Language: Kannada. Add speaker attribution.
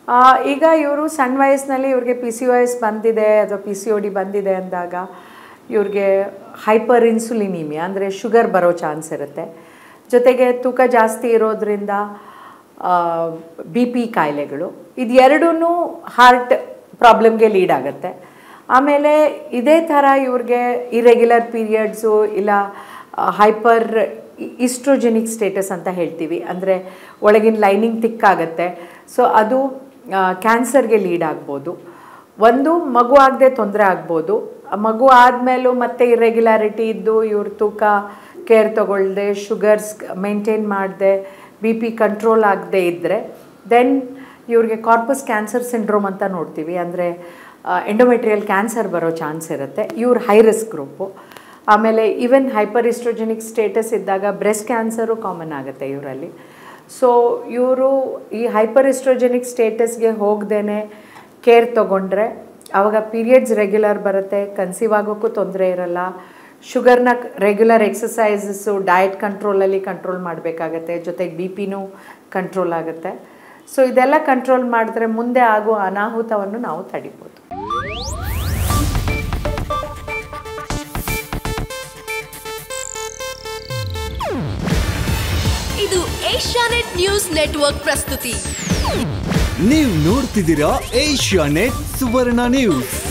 Speaker 1: ಆ, ಈಗ ಇವರು ಸಣ್ಣ ವಯಸ್ಸಿನಲ್ಲಿ ಇವ್ರಿಗೆ ಪಿ ಸಿ ಒ ಎಸ್ ಬಂದಿದೆ ಅಥವಾ ಪಿ ಸಿ ಒ ಡಿ ಬಂದಿದೆ ಅಂದಾಗ ಇವ್ರಿಗೆ ಹೈಪರ್ ಇನ್ಸುಲಿನಿಮಿಯಾ ಅಂದರೆ ಶುಗರ್ ಬರೋ ಚಾನ್ಸ್ ಇರುತ್ತೆ ಜೊತೆಗೆ ತೂಕ ಜಾಸ್ತಿ ಇರೋದ್ರಿಂದ ಬಿ ಪಿ ಕಾಯಿಲೆಗಳು ಇದು ಎರಡೂ ಹಾರ್ಟ್ ಪ್ರಾಬ್ಲಮ್ಗೆ ಲೀಡ್ ಆಗುತ್ತೆ ಆಮೇಲೆ ಇದೇ ಥರ ಇವ್ರಿಗೆ ಇರೆಗ್ಯುಲರ್ ಪೀರಿಯಡ್ಸು ಇಲ್ಲ ಹೈಪರ್ ಇಸ್ಟ್ರೋಜೆನಿಕ್ ಸ್ಟೇಟಸ್ ಅಂತ ಹೇಳ್ತೀವಿ ಅಂದರೆ ಒಳಗಿನ ಲೈನಿಂಗ್ ತಿಕ್ಕಾಗತ್ತೆ ಸೊ ಅದು ಕ್ಯಾನ್ಸರ್ಗೆ ಲೀಡ್ ಆಗ್ಬೋದು ಒಂದು ಮಗು ಆಗದೆ ತೊಂದರೆ ಆಗ್ಬೋದು ಆ ಮಗು ಆದಮೇಲೂ ಮತ್ತೆ ಇರೆಗ್ಯುಲಾರಿಟಿ ಇದ್ದು ಇವ್ರ ತೂಕ ಕೇರ್ ತಗೊಳ್ದೆ ಶುಗರ್ಸ್ ಮೇಂಟೈನ್ ಮಾಡದೆ ಬಿ ಪಿ ಕಂಟ್ರೋಲ್ ಆಗದೆ ಇದ್ದರೆ ದೆನ್ ಇವ್ರಿಗೆ ಕಾರ್ಪಸ್ ಕ್ಯಾನ್ಸರ್ ಸಿಂಡ್ರೋಮ್ ಅಂತ ನೋಡ್ತೀವಿ ಅಂದರೆ ಎಂಡೋಮೆಟ್ರಿಯಲ್ ಕ್ಯಾನ್ಸರ್ ಬರೋ ಚಾನ್ಸ್ ಇರುತ್ತೆ ಇವ್ರು ಹೈ ರಿಸ್ಕ್ ಗ್ರೂಪು ಆಮೇಲೆ ಈವನ್ ಹೈಪರ್ ಇಸ್ಟ್ರೋಜೆನಿಕ್ ಸ್ಟೇಟಸ್ ಇದ್ದಾಗ ಬ್ರೆಸ್ಟ್ ಕ್ಯಾನ್ಸರು ಕಾಮನ್ ಆಗುತ್ತೆ ಇವರಲ್ಲಿ ಸೊ ಇವರು ಈ ಹೈಪರ್ ಇಸ್ಟ್ರೋಜೆನಿಕ್ ಸ್ಟೇಟಸ್ಗೆ ಹೋಗ್ದೇ ಕೇರ್ ತೊಗೊಂಡ್ರೆ ಆವಾಗ ಪೀರಿಯಡ್ಸ್ ರೆಗ್ಯುಲರ್ ಬರುತ್ತೆ ಕನ್ಸೀವ್ ಆಗೋಕ್ಕೂ ತೊಂದರೆ ಇರಲ್ಲ ಶುಗರ್ನ ರೆಗ್ಯುಲರ್ ಎಕ್ಸಸೈಸಸ್ಸು ಡಯಟ್ ಕಂಟ್ರೋಲಲ್ಲಿ ಕಂಟ್ರೋಲ್ ಮಾಡಬೇಕಾಗತ್ತೆ ಜೊತೆಗೆ ಬಿ ಪಿನೂ ಕಂಟ್ರೋಲ್ ಆಗುತ್ತೆ ಸೊ ಇದೆಲ್ಲ ಕಂಟ್ರೋಲ್ ಮಾಡಿದ್ರೆ ಮುಂದೆ ಆಗುವ ಅನಾಹುತವನ್ನು ನಾವು ತಡಿಬೋದು
Speaker 2: ಇದು ಏಷ್ಯಾನೆಟ್ ನ್ಯೂಸ್ ನೆಟ್ವರ್ಕ್ ಪ್ರಸ್ತುತಿ
Speaker 3: ನೀವು ನೋಡ್ತಿದ್ದೀರಾ ಏಷ್ಯಾ ನೆಟ್ ಸುವರ್ಣ ನ್ಯೂಸ್